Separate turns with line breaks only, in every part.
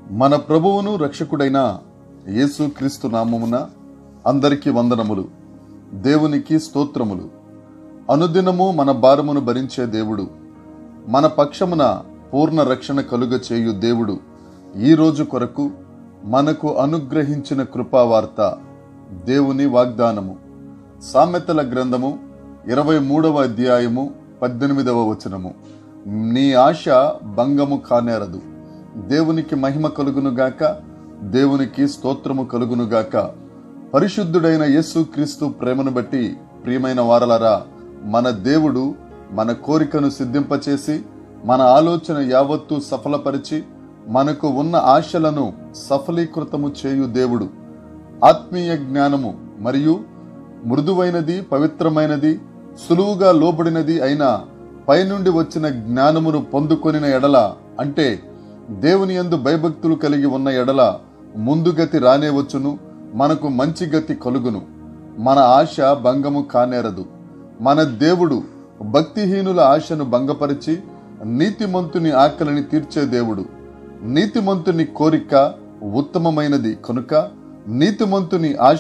మన ప్రభువును రక్షకుడైన యేసుక్రీస్తు నామమున అందరికీ వందనములు దేవునికి స్తోత్రములు అనుదినము మన భారమును భరించే దేవుడు మన పక్షమున పూర్ణ రక్షణ కలుగ చేయు దేవుడు ఈ రోజు కొరకు మనకు అనుగ్రహించిన కృపావార్త దేవుని వాగ్దానము సామెతల గ్రంథము ఇరవై మూడవ అధ్యాయము పద్దెనిమిదవ వచనము నీ ఆశ భంగము కానేరదు దేవునికి మహిమ కలుగునుగాక దేవునికి స్తోత్రము కలుగునుగాక పరిశుద్ధుడైన యేసు క్రీస్తు ప్రేమను బట్టి ప్రియమైన వారలరా మన దేవుడు మన కోరికను సిద్ధింపచేసి మన ఆలోచన యావత్తు సఫలపరిచి మనకు ఉన్న ఆశలను సఫలీకృతము చేయు దేవుడు ఆత్మీయ జ్ఞానము మరియు మృదువైనది పవిత్రమైనది సులువుగా లోబడినది అయిన పైనుండి వచ్చిన జ్ఞానమును పొందుకొనిన ఎడల అంటే దేవుని యందు భయభక్తులు కలిగి ఉన్న ఎడల ముందు గతి రానే వచ్చును మనకు మంచి గతి కలుగును మన ఆశ భంగము కానేరదు మన దేవుడు భక్తిహీనుల ఆశను భంగపరిచి నీతిమంతుని ఆకలిని తీర్చే దేవుడు నీతిమంతుని కోరిక ఉత్తమమైనది కనుక నీతిమంతుని ఆశ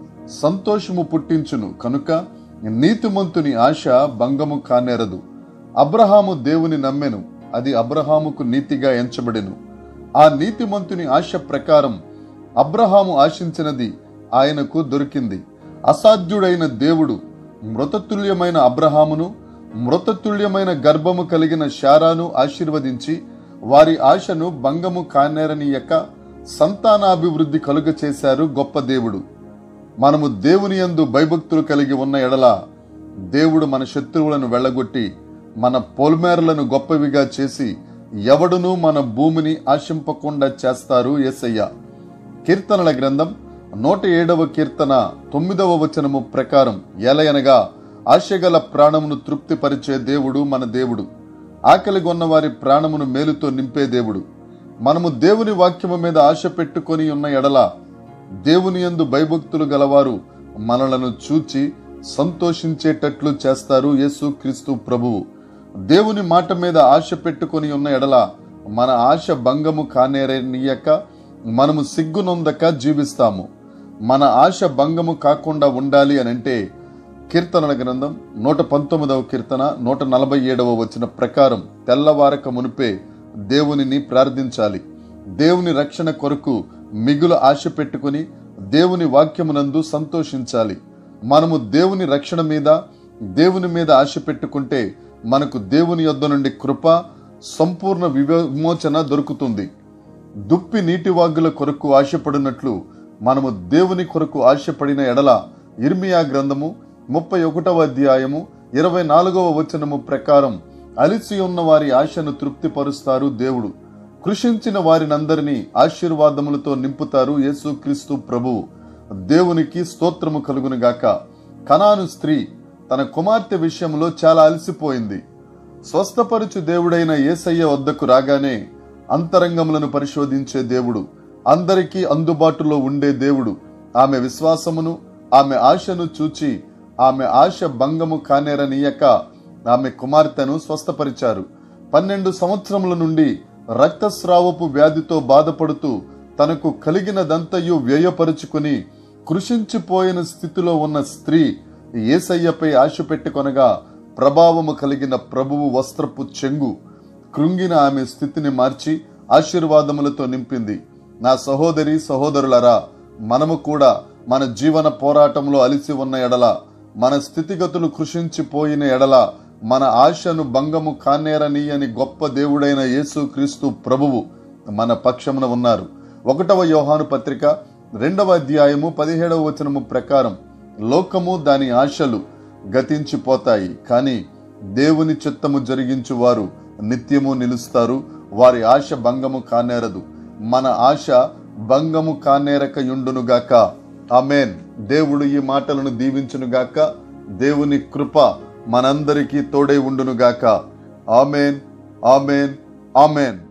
సంతోషము పుట్టించును కనుక నీతిమంతుని ఆశ భంగము కానేరదు అబ్రహాము దేవుని నమ్మెను అది అబ్రహాముకు నీతిగా ఎంచబడెను ఆ నీతిమంతుని ఆశ ప్రకారం అబ్రహాము ఆశించినది ఆయనకు దొరికింది అసాధ్యుడైన దేవుడు మృతతుల్యమైన అబ్రహామును మృతతుల్యమైన గర్భము కలిగిన శారాను ఆశీర్వదించి వారి ఆశను భంగము కానేరనీయక సంతానాభివృద్ధి కలుగ చేశారు గొప్ప దేవుడు మనము దేవుని యందు భయభక్తులు కలిగి ఉన్న ఎడల దేవుడు మన శత్రువులను వెళ్ళగొట్టి మన పొలిమేరలను గొప్పవిగా చేసి ఎవడునూ మన భూమిని ఆశింపకుండా చేస్తారు యేసయ్య కీర్తనల గ్రంథం నూట ఏడవ కీర్తన తొమ్మిదవ వచనము ప్రకారం ఎలయనగా ఆశగల ప్రాణమును తృప్తిపరిచే దేవుడు మన దేవుడు ఆకలి గొన్న వారి ప్రాణమును మేలుతో నింపే దేవుడు మనము దేవుని వాక్యము మీద ఆశ పెట్టుకొని ఉన్న ఎడల దేవుని యందు భయభక్తులు గలవారు మనలను చూచి సంతోషించేటట్లు చేస్తారు యేసు క్రీస్తు ప్రభువు దేవుని మాట మీద ఆశ పెట్టుకొని ఉన్న ఎడల మన ఆశ భంగము కానేరనీయక మనము సిగ్గునొందక జీవిస్తాము మన ఆశ భంగము కాకుండా ఉండాలి అని అంటే కీర్తనల గ్రంథం నూట పంతొమ్మిదవ కీర్తన నూట నలభై ఏడవ వచ్చిన ప్రకారం తెల్లవారక మునిపే దేవునిని ప్రార్థించాలి దేవుని రక్షణ కొరకు మిగులు ఆశ పెట్టుకుని దేవుని వాక్యమునందు సంతోషించాలి మనము దేవుని రక్షణ మీద దేవుని మీద ఆశ పెట్టుకుంటే మనకు దేవుని యొద్ద నుండి కృప సంపూర్ణ విమోచన దొరుకుతుంది దుప్పి నీటి వాగుల కొరకు ఆశపడినట్లు మనము దేవుని కొరకు ఆశపడిన ఎడల ఇర్మియా గ్రంథము ముప్పై ఒకటవ అధ్యాయము ఇరవై నాలుగవ వచనము ప్రకారం అలిసి ఉన్న వారి ఆశను తృప్తిపరుస్తారు దేవుడు కృషించిన వారినందరినీ ఆశీర్వాదములతో నింపుతారు యేసుక్రీస్తు ప్రభువు దేవునికి స్తోత్రము కలుగునుగాక కనాను స్త్రీ తన కుమార్తె విషయంలో చాలా అలసిపోయింది స్వస్థపరుచు దేవుడైన ఏసయ్య వద్దకు రాగానే అంతరంగములను పరిశోధించే దేవుడు అందరికీ అందుబాటులో ఉండే దేవుడు ఆమె విశ్వాసమును ఆమె ఆశను చూచి ఆమె ఆశ భంగము కానేరనీయక ఆమె కుమార్తెను స్వస్థపరిచారు పన్నెండు సంవత్సరముల నుండి రక్తస్రావపు వ్యాధితో బాధపడుతూ తనకు కలిగినదంతయు వ్యయపరుచుకుని కృషించిపోయిన స్థితిలో ఉన్న స్త్రీ ఏసయ్యపై ఆశ పెట్టుకొనగా ప్రభావము కలిగిన ప్రభువు వస్త్రపు చెంగు కృంగిన ఆమె స్థితిని మార్చి ఆశీర్వాదములతో నింపింది నా సహోదరి సహోదరులరా మనము కూడా మన జీవన పోరాటంలో అలిసి ఉన్న ఎడల మన స్థితిగతులు కృషించిపోయిన ఎడల మన ఆశను భంగము కానేరనీయని గొప్ప దేవుడైన యేసు క్రీస్తు ప్రభువు మన పక్షమున ఉన్నారు ఒకటవ యోహాను పత్రిక రెండవ అధ్యాయము పదిహేడవ వచనము ప్రకారం లోకము దాని ఆశలు గతించిపోతాయి కానీ దేవుని చిత్తము జరిగించు వారు నిత్యము నిలుస్తారు వారి ఆశ భంగము కానేరదు మన ఆశ భంగము కానేరక యుండునుగాక ఆమెన్ దేవుడు ఈ మాటలను దీవించునుగాక దేవుని కృప మనందరికీ తోడై ఉండునుగాక ఆమెన్ ఆమెన్ ఆమెన్